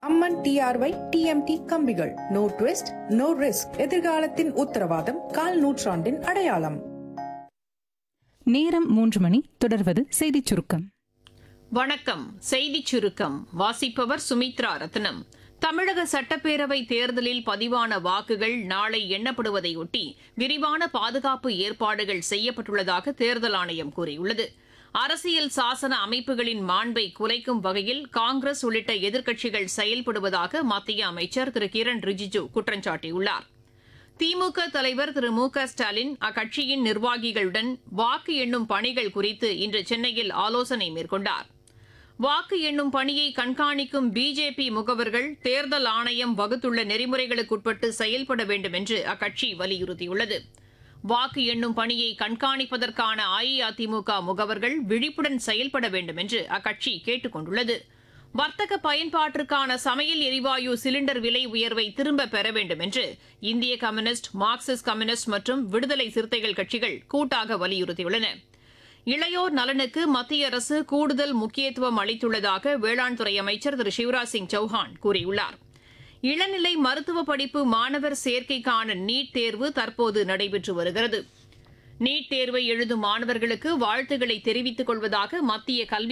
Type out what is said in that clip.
அம்மன் TRY TMT கம்பிகள் no twist no risk எதிர்காலத்தின் உத்தரவாதம் கால் நூற்றாண்டின் அடையாளம் நேரம் மூன்று மணி தொடர்வது செய்திச் சுருக்கம் வணக்கம் செய்திச் சுருக்கம் வாசிப்பவர் சுமித்ரா ரத்னம் தமிழக சட்டப்பேரவை தேர்தலில் பதிவான வாக்குகள் நாளை எண்ணப்படுவதையொட்டி விரிவான பாதுகாப்பு ஏற்பாடுகள் செய்யப்பட்டுள்ளதாக தேர்தல் ஆணையம் கூறியுள்ளது அரசியல் சாசன அமைப்புகளின் மாண்பை குலைக்கும் வகையில் காங்கிரஸ் உள்ளிட்ட எதிர்க்கட்சிகள் செயல்படுவதாக மத்திய அமைச்சர் திரு கிரண் ரிஜிஜு குற்றம் சாட்டியுள்ளார் திமுக தலைவர் திரு மு க ஸ்டாலின் அக்கட்சியின் நிர்வாகிகளுடன் வாக்கு எண்ணும் பணிகள் குறித்து இன்று சென்னையில் ஆலோசனை மேற்கொண்டார் வாக்கு எண்ணும் பணியை கண்காணிக்கும் பிஜேபி முகவர்கள் தேர்தல் ஆணையம் வகுத்துள்ள நெறிமுறைகளுக்குட்பட்டு செயல்பட வேண்டும் என்று அக்கட்சி வலியுறுத்தியுள்ளது வாக்கு எண்ணும் பணியை கண்காணிப்பதற்கான அஇஅதிமுக முகவர்கள் விழிப்புடன் செயல்பட வேண்டும் என்று அக்கட்சி கேட்டுக் கொண்டுள்ளது வர்த்தக பயன்பாட்டிற்கான சமையல் எரிவாயு சிலிண்டர் விலை உயர்வை திரும்ப பெற வேண்டும் என்று இந்திய கம்யூனிஸ்ட் மார்க்சிஸ்ட் கம்யூனிஸ்ட் மற்றும் விடுதலை சிறுத்தைகள் கட்சிகள் கூட்டாக வலியுறுத்தியுள்ளன இளையோர் நலனுக்கு மத்திய அரசு கூடுதல் முக்கியத்துவம் அளித்துள்ளதாக வேளாண் துறை அமைச்சர் திரு சிவராஜ் சிங் சௌஹான் கூறியுள்ளார் இளநிலை மருத்துவ படிப்பு மாணவர் சேர்க்கைக்கான நீட் தேர்வு தற்போது நடைபெற்று வருகிறது நீட் தேர்வை எழுதும் மாணவர்களுக்கு வாழ்த்துக்களை தெரிவித்துக் கொள்வதாக மத்திய கல்வி